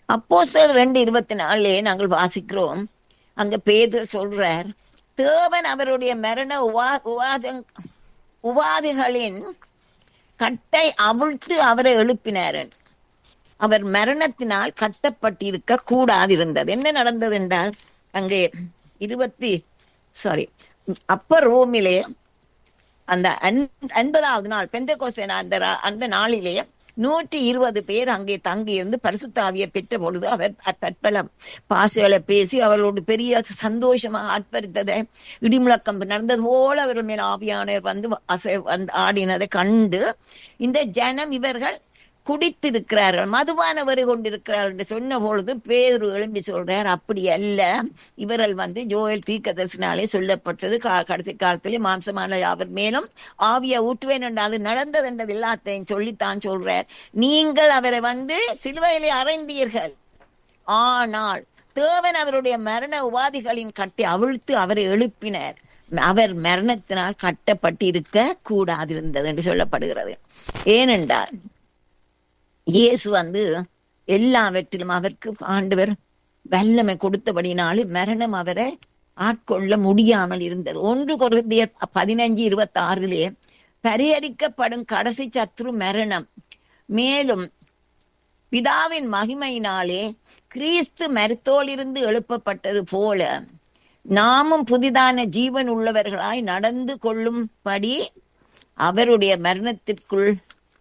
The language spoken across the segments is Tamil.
அப்போ ரெண்டு இருபத்தி நாலுலே நாங்கள் வாசிக்கிறோம் அங்க பேதர் சொல்றார் தேவன் அவருடைய மரண உவா உவாத உவாதிகளின் கட்டை அவிழ்த்து அவரை எழுப்பினார் அவர் மரணத்தினால் கட்டப்பட்டிருக்க கூடாதிருந்தது என்ன நடந்தது என்றால் அங்கே இருபத்தி சாரி அப்ப ரோமிலே அந்த ஐம்பதாவது நாள் பெந்தகோசேன அந்த அந்த நாளிலே நூற்றி இருபது பேர் அங்கே தங்கி இருந்து பரிசுத்தாவியை பெற்ற பொழுது அவர் பற்பல பாசைகளை பேசி அவர்களோடு பெரிய சந்தோஷமாக ஆட்பரித்ததை இடிமுழக்கம் நடந்தது போல அவர்கள் மேல் ஆவியானர் வந்து அசை வந்து ஆடினதை கண்டு இந்த ஜனம் இவர்கள் குடித்திருக்கிறார்கள் மதுவான வரி கொண்டிருக்கிறார்கள் என்று சொன்ன பொழுது பேரு எழும்பி சொல்றார் அப்படி அல்ல இவர்கள் வந்து ஜோயல் தீர்க்கதரிசனாலே சொல்லப்பட்டது கடைசி காலத்திலே மாம்சமான அவர் மேலும் ஆவிய ஊட்டுவேன் என்று அது நடந்தது என்றது எல்லாத்தையும் சொல்லித்தான் சொல்றார் நீங்கள் அவரை வந்து சிலுவையிலே அறைந்தீர்கள் ஆனால் தேவன் அவருடைய மரண உபாதிகளின் கட்டி அவிழ்த்து அவரை எழுப்பினர் அவர் மரணத்தினால் கட்டப்பட்டிருக்க கூடாதிருந்தது என்று சொல்லப்படுகிறது ஏனென்றால் இயேசு வந்து எல்லாவற்றிலும் அவருக்கு ஆண்டவர் வல்லமை கொடுத்தபடினாலும் மரணம் அவரை ஆட்கொள்ள முடியாமல் இருந்தது ஒன்று குறைந்தியர் பதினஞ்சு இருபத்தி ஆறிலே பரிகரிக்கப்படும் கடைசி சத்ரு மரணம் மேலும் பிதாவின் மகிமையினாலே கிறிஸ்து மருத்தோலிருந்து எழுப்பப்பட்டது போல நாமும் புதிதான ஜீவன் உள்ளவர்களாய் நடந்து கொள்ளும்படி அவருடைய மரணத்திற்குள்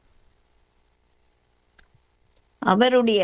அவருடைய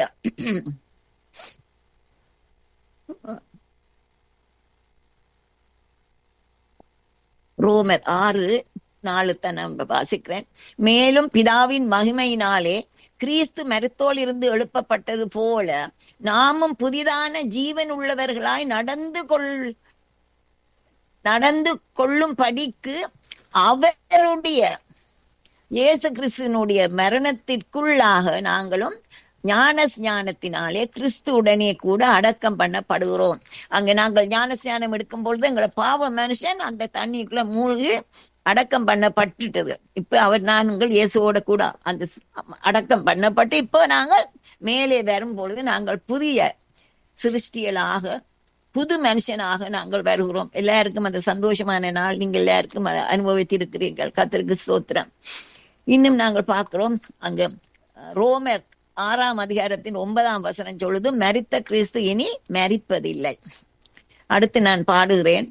ரோமர் ஆறு நாலு தன வாசிக்கிறேன் மேலும் பிதாவின் மகிமையினாலே கிறிஸ்து மருத்தோல் இருந்து எழுப்பப்பட்டது போல நாமும் புதிதான ஜீவன் உள்ளவர்களாய் நடந்து கொள் நடந்து கொள்ளும் படிக்கு அவருடைய இயேசு கிறிஸ்துவனுடைய மரணத்திற்குள்ளாக நாங்களும் ஞான ஸ்ஞானத்தினாலே கிறிஸ்துவுடனே கூட அடக்கம் பண்ணப்படுகிறோம் அங்க நாங்கள் ஞான ஸ்நானம் எடுக்கும் பொழுது எங்களை பாவ மனுஷன் அந்த தண்ணிக்குள்ள மூழ்கி அடக்கம் பண்ணப்பட்டுட்டது இப்ப அவர் நாங்கள் இயேசுவோட கூட அந்த அடக்கம் பண்ணப்பட்டு இப்போ நாங்கள் மேலே வரும் பொழுது நாங்கள் புதிய சிருஷ்டியலாக புது மனுஷனாக நாங்கள் வருகிறோம் எல்லாருக்கும் அந்த சந்தோஷமான நாள் நீங்கள் எல்லாருக்கும் அதை அனுபவித்திருக்கிறீர்கள் கத்திற்கு ஸ்தோத்திரம் இன்னும் நாங்கள் பார்க்கிறோம் அங்க ரோமர் ஆறாம் அதிகாரத்தின் ஒன்பதாம் வசனம் சொல்லுது மரித்த கிறிஸ்து இனி மரிப்பதில்லை அடுத்து நான் பாடுகிறேன்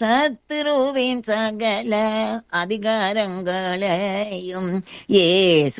சத்துருவின் சகல அதிகாரங்களையும் ஏசு